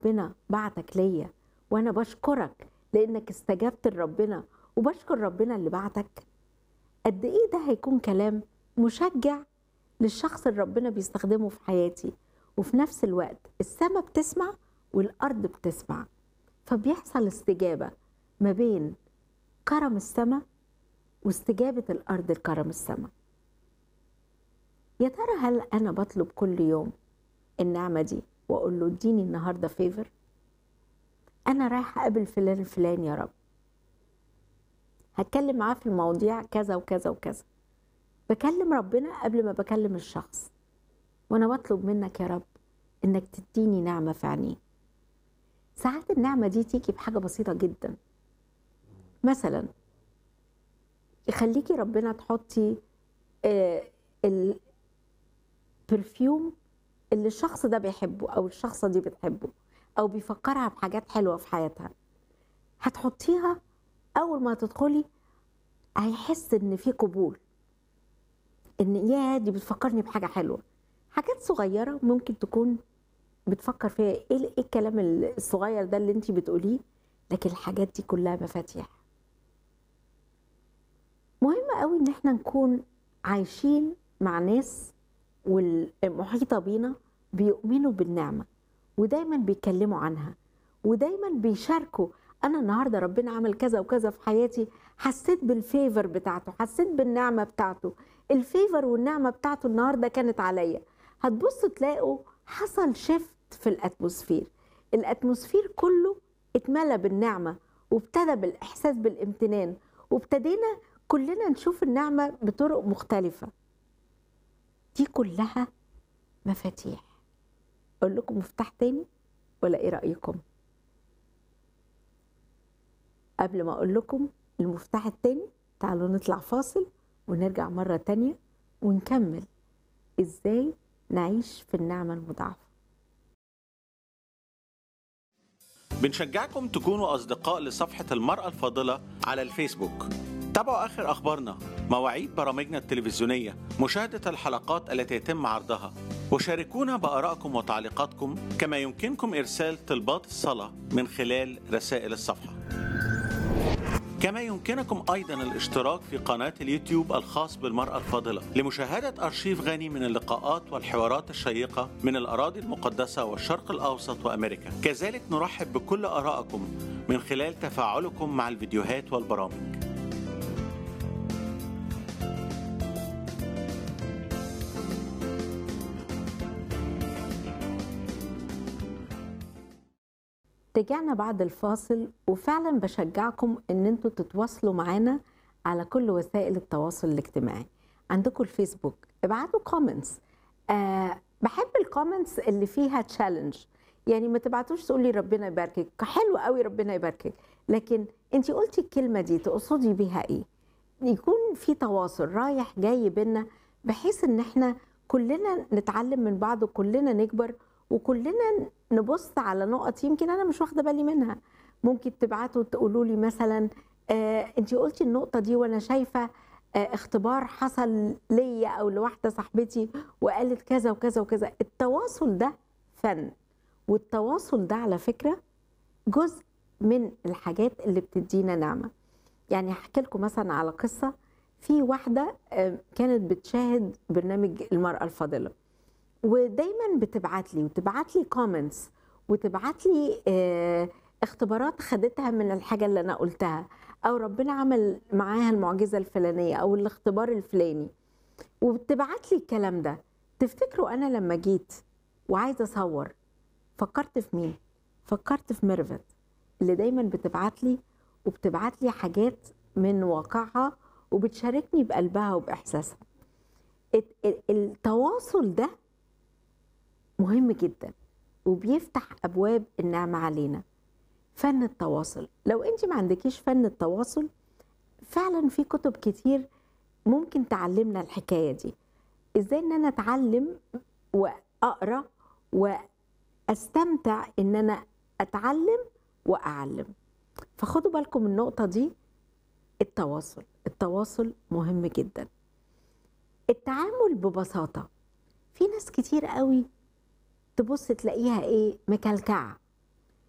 ربنا بعتك ليا وانا بشكرك لانك استجبت لربنا وبشكر ربنا اللي بعتك قد ايه ده هيكون كلام مشجع للشخص اللي ربنا بيستخدمه في حياتي وفي نفس الوقت السماء بتسمع والارض بتسمع فبيحصل استجابه ما بين كرم السماء واستجابه الارض لكرم السماء يا ترى هل انا بطلب كل يوم النعمه دي واقول له اديني النهارده فيفر انا رايحه اقابل فلان الفلاني يا رب هتكلم معاه في المواضيع كذا وكذا وكذا بكلم ربنا قبل ما بكلم الشخص وانا بطلب منك يا رب انك تديني نعمه في عينيه ساعات النعمه دي تيجي بحاجه بسيطه جدا مثلا يخليكي ربنا تحطي آه البرفيوم اللي الشخص ده بيحبه او الشخصه دي بتحبه او بيفكرها بحاجات حلوه في حياتها هتحطيها اول ما تدخلي هيحس ان في قبول ان يا دي بتفكرني بحاجه حلوه حاجات صغيره ممكن تكون بتفكر فيها ايه ايه الكلام الصغير ده اللي انت بتقوليه لكن الحاجات دي كلها مفاتيح مهم قوي ان احنا نكون عايشين مع ناس والمحيطه بينا بيؤمنوا بالنعمه ودايما بيتكلموا عنها ودايما بيشاركوا انا النهارده ربنا عمل كذا وكذا في حياتي حسيت بالفيفر بتاعته حسيت بالنعمه بتاعته الفيفر والنعمه بتاعته النهارده كانت عليا هتبصوا تلاقوا حصل شيفت في الاتموسفير الاتموسفير كله اتملى بالنعمه وابتدى بالاحساس بالامتنان وابتدينا كلنا نشوف النعمه بطرق مختلفه دي كلها مفاتيح اقول لكم مفتاح تاني ولا ايه رايكم قبل ما اقول لكم المفتاح التاني تعالوا نطلع فاصل ونرجع مره تانيه ونكمل ازاي نعيش في النعمه المضاعفه بنشجعكم تكونوا أصدقاء لصفحة المرأة الفاضلة على الفيسبوك تابعوا آخر أخبارنا مواعيد برامجنا التلفزيونية مشاهدة الحلقات التي يتم عرضها وشاركونا بآرائكم وتعليقاتكم كما يمكنكم إرسال طلبات الصلاة من خلال رسائل الصفحة كما يمكنكم أيضا الاشتراك في قناة اليوتيوب الخاص بالمرأة الفاضلة لمشاهدة أرشيف غني من اللقاءات والحوارات الشيقة من الأراضي المقدسة والشرق الأوسط وأمريكا كذلك نرحب بكل آرائكم من خلال تفاعلكم مع الفيديوهات والبرامج رجعنا بعد الفاصل وفعلا بشجعكم ان انتوا تتواصلوا معانا على كل وسائل التواصل الاجتماعي عندكم الفيسبوك ابعتوا كومنتس آه بحب الكومنتس اللي فيها تشالنج يعني ما تبعتوش تقولي ربنا يباركك حلو قوي ربنا يباركك لكن انت قلتي الكلمه دي تقصدي بيها ايه يكون في تواصل رايح جاي بينا بحيث ان احنا كلنا نتعلم من بعض وكلنا نكبر وكلنا نبص على نقط يمكن انا مش واخده بالي منها ممكن تبعتوا تقولوا لي مثلا آه انت قلتي النقطه دي وانا شايفه آه اختبار حصل ليا او لواحده صاحبتي وقالت كذا وكذا وكذا التواصل ده فن والتواصل ده على فكره جزء من الحاجات اللي بتدينا نعمه يعني هحكي لكم مثلا على قصه في واحده آه كانت بتشاهد برنامج المراه الفاضله ودايما بتبعت لي وتبعت لي كومنتس وتبعت لي اه اختبارات خدتها من الحاجه اللي انا قلتها او ربنا عمل معاها المعجزه الفلانيه او الاختبار الفلاني وبتبعت لي الكلام ده تفتكروا انا لما جيت وعايزه اصور فكرت في مين فكرت في ميرفت اللي دايما بتبعت لي وبتبعت لي حاجات من واقعها وبتشاركني بقلبها وباحساسها التواصل ده مهم جدا وبيفتح ابواب النعمه علينا فن التواصل لو انت ما عندكيش فن التواصل فعلا في كتب كتير ممكن تعلمنا الحكايه دي ازاي ان انا اتعلم واقرا واستمتع ان انا اتعلم واعلم فخدوا بالكم النقطه دي التواصل التواصل مهم جدا التعامل ببساطه في ناس كتير قوي تبص تلاقيها ايه مكلكعه